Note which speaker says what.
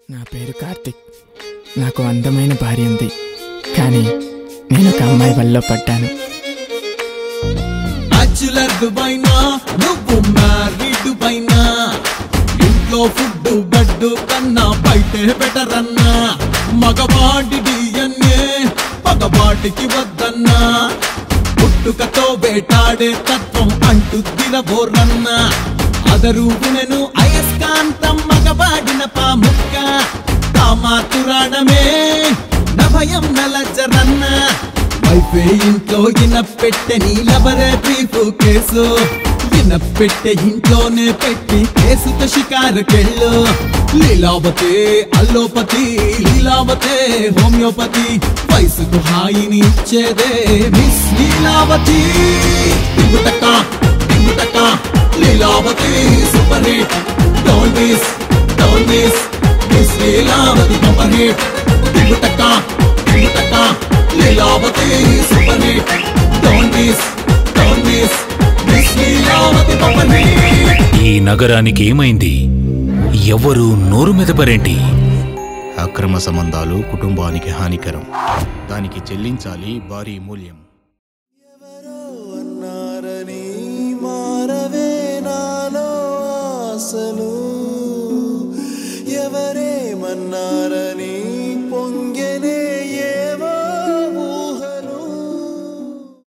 Speaker 1: నా పేరు కార్తిక్ నాకు అందమైన భార్య ఉంది కానీ నేను ఒక అమ్మాయి వల్ల పడ్డాను
Speaker 2: బ్యాచులర్ పైన నువ్వు మ్యారీడ్ పైన ఇంట్లో ఫుడ్ బెడ్ కన్నా బయటే బెటర్ అన్నా మగవాడి డిఎన్ఏ మగవాడికి వద్దన్నా పుట్టుకతో వేటాడే తత్వం అంటూ దినబోరన్నా అదరు నేను అయస్కాంతం మగవాడిన పాముక్క కామాతురాడమే నభయం నలజరన్నా వైఫే ఇంట్లో ఇన పెట్టె నీలబరే బీఫ్ కేసు ఇన పెట్టె ఇంట్లోనే పెట్టి కేసుతో షికారుకెళ్ళు లీలావతే అల్లోపతి లీలావతే హోమియోపతి వయసుకు హాయిని ఇచ్చేదే మిస్ లీలావతి టింగుటక టింగుటక Leelavathi super hit don't miss don't miss miss Leelavathi super hit టింగుటక టింగుటక Leelavathi super hit don't miss don't miss miss Leelavathi super hit
Speaker 3: ఈ నగరానికి ఏమైంది ఎవరు నోరు మెదపరేంటి
Speaker 4: అక్రమ సంబంధాలు కుటుంబానికి హానికరం దానికి చెల్లించాలి భారీ మూల్యం
Speaker 5: అన్నారని మారవే నాలో ఆశలు ఎవరేమన్నారని